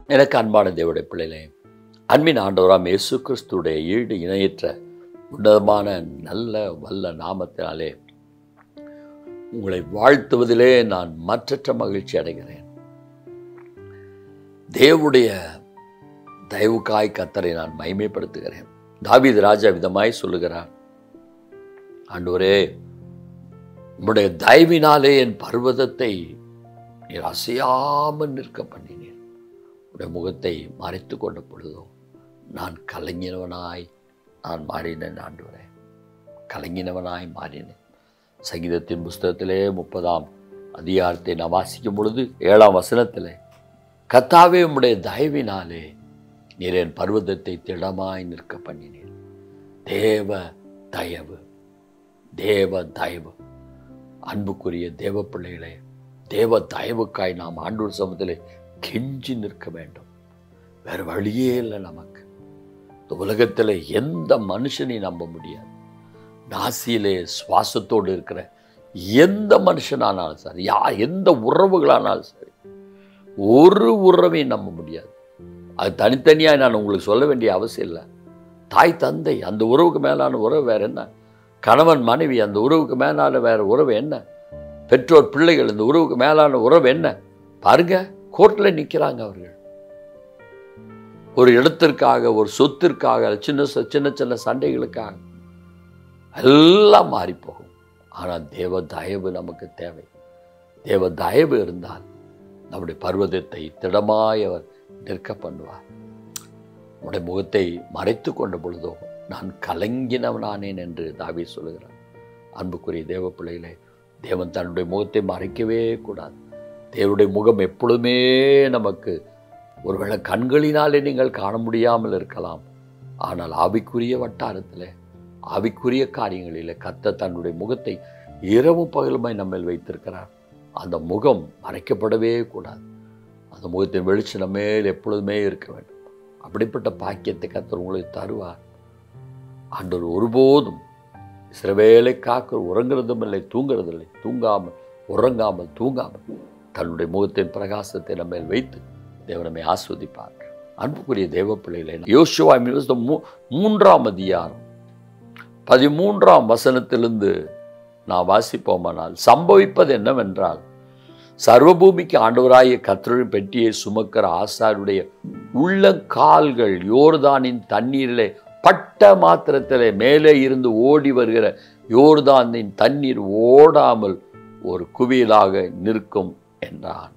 எனக்கு அன்பான தேவடைய பிள்ளைகளே அன்பின் ஆண்டவராம் இயேசு கிறிஸ்துடைய ஈடு இணையற்ற உன்னதமான நல்ல வல்ல நாமத்தினாலே உங்களை வாழ்த்துவதிலே நான் மற்றற்ற மகிழ்ச்சி அடைகிறேன் தேவனுடைய தயவுக்காய் கத்தரை நான் மைமைப்படுத்துகிறேன் தாவீது ராஜா விதமாய் சொல்லுகிறார் ஆண்டவரே உம்முடைய தயவினாலே என் பர்வதத்தை நீர் அசையாமல் நிற்க பண்ணினீர் உடைய முகத்தை மறைத்து கொண்ட பொழுதோ நான் கலங்கினவனாய் நான் மாறினேன் ஆண்டவரே கலங்கினவனாய் மாறினேன் சங்கீதத்தின் புஸ்தகத்திலே முப்பதாம் அதிகாரத்தை நான் வாசிக்கும் பொழுது ஏழாம் வசனத்திலே கத்தாவே உம்முடைய தயவினாலே நீர் என் பர்வதத்தை திடமாய் நிற்க பண்ணினீர் தேவ தயவு தேவ தயவு அன்புக்குரிய தேவ பிள்ளைகளே தேவ தயவுக்காய் நாம் ஆண்டூர் சமூகத்திலே கெஞ்சி நிற்க வேண்டும் வேறு வழியே இல்லை நமக்கு இந்த உலகத்தில் எந்த மனுஷனையும் நம்ப முடியாது நாசியிலே சுவாசத்தோடு இருக்கிற எந்த மனுஷனானாலும் சரி யா எந்த உறவுகளானாலும் சரி ஒரு உறவையும் நம்ப முடியாது அது தனித்தனியாக நான் உங்களுக்கு சொல்ல வேண்டிய அவசியம் இல்லை தாய் தந்தை அந்த உறவுக்கு மேலான உறவு வேற என்ன கணவன் மனைவி அந்த உறவுக்கு மேலான வேற உறவு என்ன பெற்றோர் பிள்ளைகள் இந்த உறவுக்கு மேலான உறவு என்ன பாருங்க கோர்ட்டில் நிற்கிறாங்க அவர்கள் ஒரு இடத்திற்காக ஒரு சொத்திற்காக சின்ன ச- சின்ன சின்ன சண்டைகளுக்காக எல்லாம் மாறி போகும் ஆனால் தேவ தயவு நமக்கு தேவை தேவ தயவு இருந்தால் நம்முடைய பர்வதத்தை திடமாய் அவர் நிற்க பண்ணுவார் உடைய முகத்தை மறைத்து கொண்ட பொழுதோ நான் கலங்கினவனானேன் என்று தாவி சொல்லுகிறார் அன்புக்குரிய தேவ பிள்ளைகளே தேவன் தன்னுடைய முகத்தை மறைக்கவே கூடாது தேவனுடைய முகம் எப்பொழுதுமே நமக்கு ஒருவேளை கண்களினாலே நீங்கள் காண முடியாமல் இருக்கலாம் ஆனால் ஆவிக்குரிய வட்டாரத்தில் ஆவிக்குரிய காரியங்களில் கத்த தன்னுடைய முகத்தை இரவும் பகலுமாய் நம்மேல் வைத்திருக்கிறார் அந்த முகம் மறைக்கப்படவே கூடாது அந்த முகத்தின் வெளிச்சம் நம்ம மேல் எப்பொழுதுமே இருக்க வேண்டும் அப்படிப்பட்ட பாக்கியத்தை கத்தர் உங்களுக்கு தருவார் ஆண்டவர் ஒருபோதும் சிறவேளை காக்க உறங்குறதும் இல்லை தூங்குறதும் இல்லை தூங்காமல் உறங்காமல் தூங்காமல் தன்னுடைய முகத்தின் பிரகாசத்தை நம்ம மேல் வைத்து தேவனமை ஆஸ்வதிப்பார் அன்புக்குரிய தேவ பிள்ளைகளை யோசுவா புஸ்தகம் மூ மூன்றாம் அதிகாரம் பதிமூன்றாம் வசனத்திலிருந்து நான் வாசிப்போமானால் சம்பவிப்பது என்னவென்றால் சர்வபூமிக்கு ஆண்டவராகிய கத்தரின் பெட்டியை சுமக்கிற ஆசாருடைய உள்ளங்கால்கள் யோர்தானின் தண்ணீரிலே பட்ட மாத்திரத்திலே மேலே இருந்து ஓடி வருகிற யோர்தானின் தண்ணீர் ஓடாமல் ஒரு குவியலாக நிற்கும் என்றான்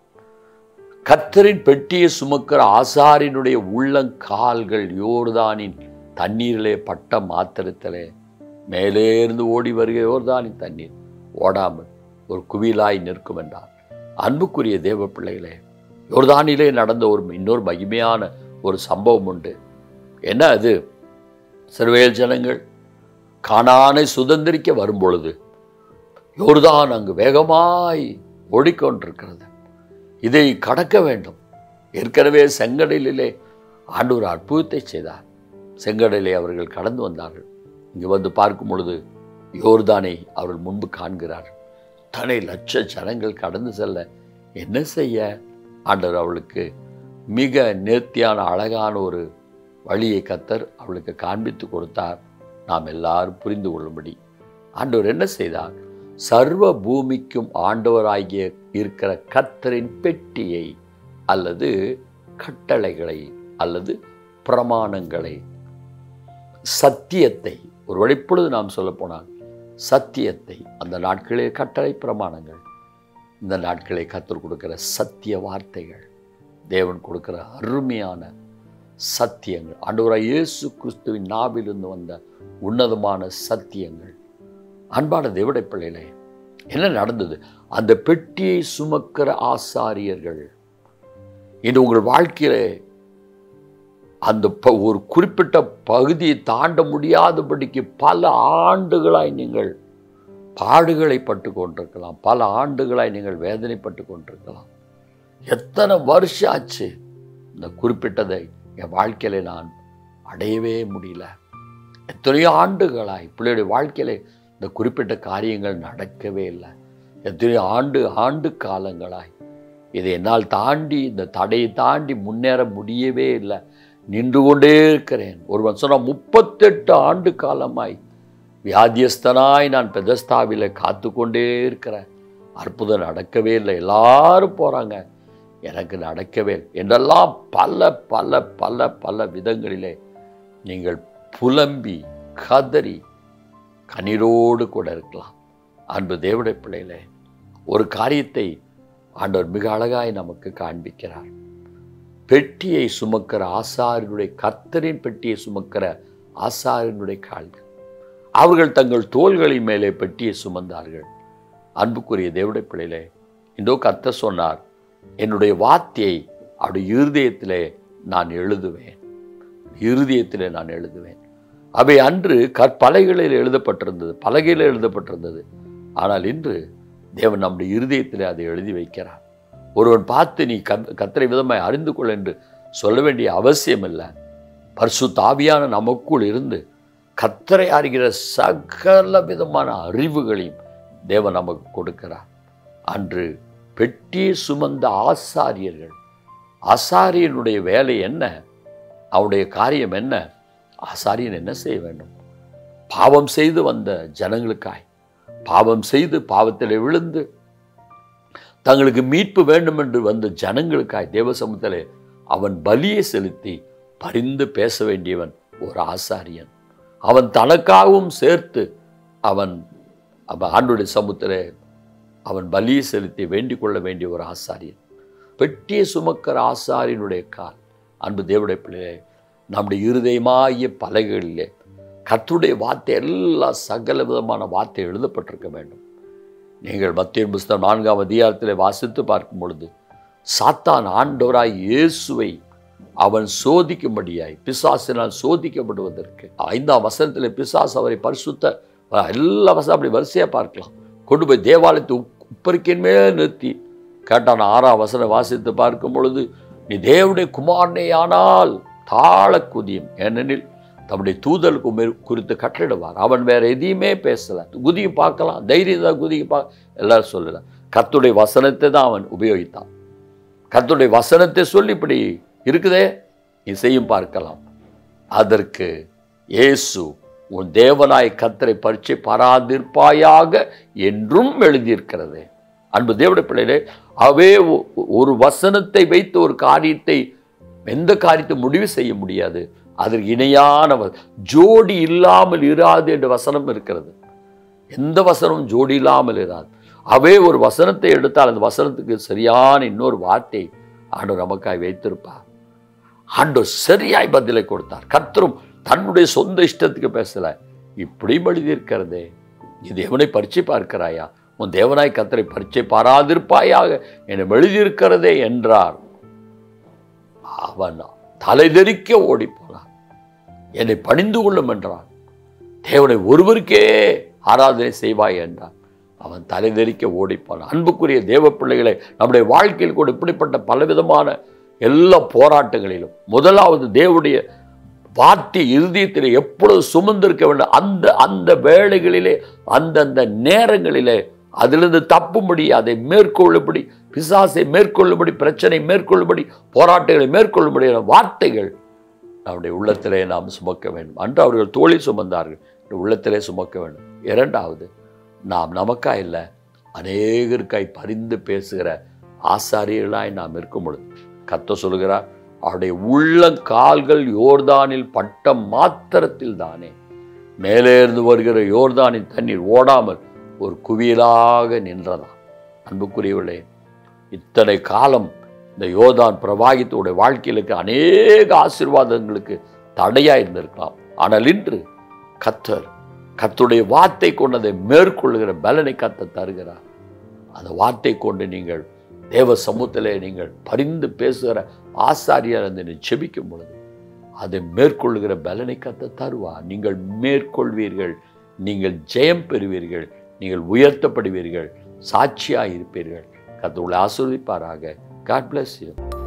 கத்தரின் பெட்டியை சுமக்கிற ஆசாரினுடைய உள்ளங்கால்கள் யோர்தானின் தண்ணீரிலே பட்ட மாத்திரத்திலே மேலே இருந்து ஓடி வருகிற யோர்தானின் தண்ணீர் ஓடாமல் ஒரு குவியலாய் நிற்கும் என்றார் அன்புக்குரிய தேவ பிள்ளைகளே யோர்தானிலே நடந்த ஒரு இன்னொரு மகிமையான ஒரு சம்பவம் உண்டு என்ன அது சிறுவேல் ஜனங்கள் கானானை சுதந்திரிக்க வரும்பொழுது யோர்தான் அங்கு வேகமாய் ஓடிக்கொண்டிருக்கிறது இதை கடக்க வேண்டும் ஏற்கனவே செங்கடலிலே ஆண்டவர் அற்புதத்தை செய்தார் செங்கடலை அவர்கள் கடந்து வந்தார்கள் இங்கு வந்து பார்க்கும் பொழுது யோர்தானை அவர்கள் முன்பு காண்கிறார்கள் தனை லட்ச ஜனங்கள் கடந்து செல்ல என்ன செய்ய ஆண்டவர் அவளுக்கு மிக நேர்த்தியான அழகான ஒரு வழியை கத்தர் அவளுக்கு காண்பித்து கொடுத்தார் நாம் எல்லாரும் புரிந்து கொள்ளும்படி ஆண்டவர் என்ன செய்தார் சர்வ பூமிக்கும் ஆண்டவராகிய இருக்கிற கத்தரின் பெட்டியை அல்லது கட்டளைகளை அல்லது பிரமாணங்களை சத்தியத்தை ஒரு வழிப்பொழுது நாம் சொல்லப்போனால் சத்தியத்தை அந்த நாட்களில் கட்டளை பிரமாணங்கள் இந்த நாட்களை கத்தர் கொடுக்கிற சத்திய வார்த்தைகள் தேவன் கொடுக்கிற அருமையான சத்தியங்கள் ஆண்டவராய் இயேசு கிறிஸ்துவின் நாவிலிருந்து வந்த உன்னதமான சத்தியங்கள் அன்பான தேவடை பிள்ளைகளே என்ன நடந்தது அந்த பெட்டியை சுமக்கிற ஆசாரியர்கள் இன்று உங்கள் வாழ்க்கையிலே அந்த ப ஒரு குறிப்பிட்ட பகுதியை தாண்ட முடியாதபடிக்கு பல ஆண்டுகளாய் நீங்கள் பாடுகளை பட்டு கொண்டிருக்கலாம் பல ஆண்டுகளாய் நீங்கள் வேதனைப்பட்டு கொண்டிருக்கலாம் எத்தனை வருஷம் ஆச்சு இந்த குறிப்பிட்டதை என் வாழ்க்கையில நான் அடையவே முடியல எத்தனையோ ஆண்டுகளாய் பிள்ளையுடைய வாழ்க்கையில இந்த குறிப்பிட்ட காரியங்கள் நடக்கவே இல்லை எத்தனையோ ஆண்டு ஆண்டு காலங்களாய் இதை என்னால் தாண்டி இந்த தடையை தாண்டி முன்னேற முடியவே இல்லை நின்று கொண்டே இருக்கிறேன் ஒருவன் சொன்னால் முப்பத்தெட்டு ஆண்டு காலமாய் வியாதியஸ்தனாய் நான் பெதஸ்தாவில் காத்து கொண்டே இருக்கிறேன் அற்புதம் நடக்கவே இல்லை எல்லாரும் போகிறாங்க எனக்கு நடக்கவே இல்லை என்றெல்லாம் பல பல பல பல விதங்களிலே நீங்கள் புலம்பி கதறி கண்ணீரோடு கூட இருக்கலாம் அன்பு தேவடைய பிள்ளைகளே ஒரு காரியத்தை ஆண்டவர் மிக அழகாய் நமக்கு காண்பிக்கிறார் பெட்டியை சுமக்கிற ஆசாரியனுடைய கர்த்தரின் பெட்டியை சுமக்கிற ஆசாரியனுடைய கால்கள் அவர்கள் தங்கள் தோள்களின் மேலே பெட்டியை சுமந்தார்கள் அன்புக்குரிய தேவடைய பிள்ளையிலே இந்தோ கத்த சொன்னார் என்னுடைய வார்த்தையை அவருடைய இருதயத்திலே நான் எழுதுவேன் இருதயத்திலே நான் எழுதுவேன் அவை அன்று கற்பலகைகளில் எழுதப்பட்டிருந்தது பலகையில் எழுதப்பட்டிருந்தது ஆனால் இன்று தேவன் நம்முடைய இருதயத்திலே அதை எழுதி வைக்கிறார் ஒருவன் பார்த்து நீ கத் கத்தரை விதமாய் அறிந்து கொள் என்று சொல்ல வேண்டிய அவசியம் இல்லை பரிசு தாவியான நமக்குள் இருந்து கத்தரை அறிகிற சகல விதமான அறிவுகளையும் தேவன் நமக்கு கொடுக்கிறார் அன்று பெட்டியை சுமந்த ஆசாரியர்கள் ஆசாரியனுடைய வேலை என்ன அவருடைய காரியம் என்ன ஆசாரியன் என்ன செய்ய வேண்டும் பாவம் செய்து வந்த ஜனங்களுக்காய் பாவம் செய்து பாவத்தில் விழுந்து தங்களுக்கு மீட்பு வேண்டும் என்று வந்த ஜனங்களுக்காய் தேவசமூகத்திலே அவன் பலியை செலுத்தி பரிந்து பேச வேண்டியவன் ஒரு ஆசாரியன் அவன் தனக்காகவும் சேர்த்து அவன் அவன் ஆண்டுடைய சமூகத்திலே அவன் பலியை செலுத்தி வேண்டிக் கொள்ள வேண்டிய ஒரு ஆசாரியன் பெட்டியை சுமக்கிற ஆசாரியனுடைய கால் அன்பு தேவடைய பிள்ளையே நம்முடைய இருதயமாகிய பலகைகளிலே கர்த்தருடைய வார்த்தை எல்லா சகல விதமான வார்த்தை எழுதப்பட்டிருக்க வேண்டும் நீங்கள் மத்திய புஸ்தகம் நான்காம் அதிகாரத்தில் வாசித்து பார்க்கும் பொழுது சாத்தான் ஆண்டவராய் இயேசுவை அவன் சோதிக்கும்படியாய் பிசாசினால் சோதிக்கப்படுவதற்கு ஐந்தாம் வசனத்தில் பிசாசு அவரை பரிசுத்த எல்லா வசனம் அப்படி வரிசையாக பார்க்கலாம் கொண்டு போய் தேவாலயத்தை உப்- உப்பரிக்கையின் மேல் நிறுத்தி கேட்டான் ஆறாம் வசனம் வாசித்து பார்க்கும் பொழுது நீ தேவனுடைய குமாரனேயானால் தாழ குதியும் ஏனெனில் தம்முடைய தூதலுக்கு மேல் குறித்து கட்டளிடுவார் அவன் வேற எதையுமே பேசல குதியும் பார்க்கலாம் தைரியம் தான் குதிக்கு பார்க்க எல்லாரும் சொல்லல கர்த்தருடைய வசனத்தை தான் அவன் உபயோகித்தான் கர்த்தருடைய வசனத்தை சொல்லி இப்படி இருக்குதே இசையும் பார்க்கலாம் அதற்கு இயேசு உன் தேவனாய் கத்தரை பரிச்சை பாராதிருப்பாயாக என்றும் எழுதியிருக்கிறது அன்பு தேவடைய பிள்ளைகளே அவே ஒ- ஒரு வசனத்தை வைத்து ஒரு காரியத்தை எந்த காரியத்தை முடிவு செய்ய முடியாது அதற்கு இணையான வ- ஜோடி இல்லாமல் இராது என்ற வசனம் இருக்கிறது எந்த வசனமும் ஜோடி இல்லாமல் இராது அவே ஒரு வசனத்தை எடுத்தால் அந்த வசனத்துக்கு சரியான இன்னொரு வார்த்தை ஆண்டவர் நமக்காய் வைத்திருப்பார் ஆண்டவர் சரியாய் பதிலை கொடுத்தார் கர்த்தரும் தன்னுடைய சொந்த இஷ்டத்துக்கு பேசல இப்படி எழுதியிருக்கிறதே நீ தேவனை பரிச்சை பார்க்கிறாயா உன் தேவனாய் கர்த்தரை பரிச்சை பாராதிருப்பாயாக என எழுதியிருக்கிறதே என்றார் அவன் தலைதெறிக்க ஓடி போனான் என்னை பணிந்து கொள்ளும் என்றான் தேவனை ஒருவருக்கே ஆராதனை செய்வாய் என்றான் அவன் தலைதெறிக்க ஓடிப்பான் அன்புக்குரிய தேவ பிள்ளைகளை நம்முடைய வாழ்க்கையில் கூட இப்படிப்பட்ட பலவிதமான எல்லா போராட்டங்களிலும் முதலாவது தேவனுடைய வார்த்தை இருதயத்தில் எப்பொழுது சுமந்திருக்க வேண்டும் அந்த அந்த வேளைகளிலே அந்தந்த நேரங்களிலே அதிலிருந்து தப்பும்படி அதை மேற்கொள்ளும்படி பிசாசை மேற்கொள்ளும்படி பிரச்சனை மேற்கொள்ளும்படி போராட்டங்களை மேற்கொள்ளும்படியான வார்த்தைகள் நம்முடைய உள்ளத்திலே நாம் சுமக்க வேண்டும் அன்று அவர்கள் தோழி சுமந்தார்கள் இந்த உள்ளத்திலே சுமக்க வேண்டும் இரண்டாவது நாம் நமக்கா இல்லை அநேகருக்காய் பரிந்து பேசுகிற ஆசாரியர்களாய் நாம் இருக்கும் பொழுது கத்த சொல்கிறார் அவருடைய உள்ளங்கால்கள் யோர்தானில் பட்ட மாத்திரத்தில் தானே மேலே இருந்து வருகிற யோர்தானின் தண்ணீர் ஓடாமல் ஒரு குவியலாக நின்றதா அன்புக்குரியவர்களே இத்தனை காலம் இந்த யோர்தான் பிரவாகித்தோடைய வாழ்க்கையில் இருக்க அநேக ஆசீர்வாதங்களுக்கு தடையாக இருந்திருக்கலாம் ஆனால் இன்று கத்தர் கத்துடைய வார்த்தை கொண்டு அதை மேற்கொள்ளுகிற பலனை கத்த தருகிறார் அந்த வார்த்தை கொண்டு நீங்கள் தேவ சமூகத்திலே நீங்கள் பரிந்து பேசுகிற ஆசாரியார் அந்த செபிக்கும் பொழுது அதை மேற்கொள்ளுகிற பலனை கத்த தருவார் நீங்கள் மேற்கொள்வீர்கள் நீங்கள் ஜெயம் பெறுவீர்கள் நீங்கள் உயர்த்தப்படுவீர்கள் சாட்சியாக இருப்பீர்கள் கத்த உங்களை ஆசீர்வதிப்பாராக காட் bless you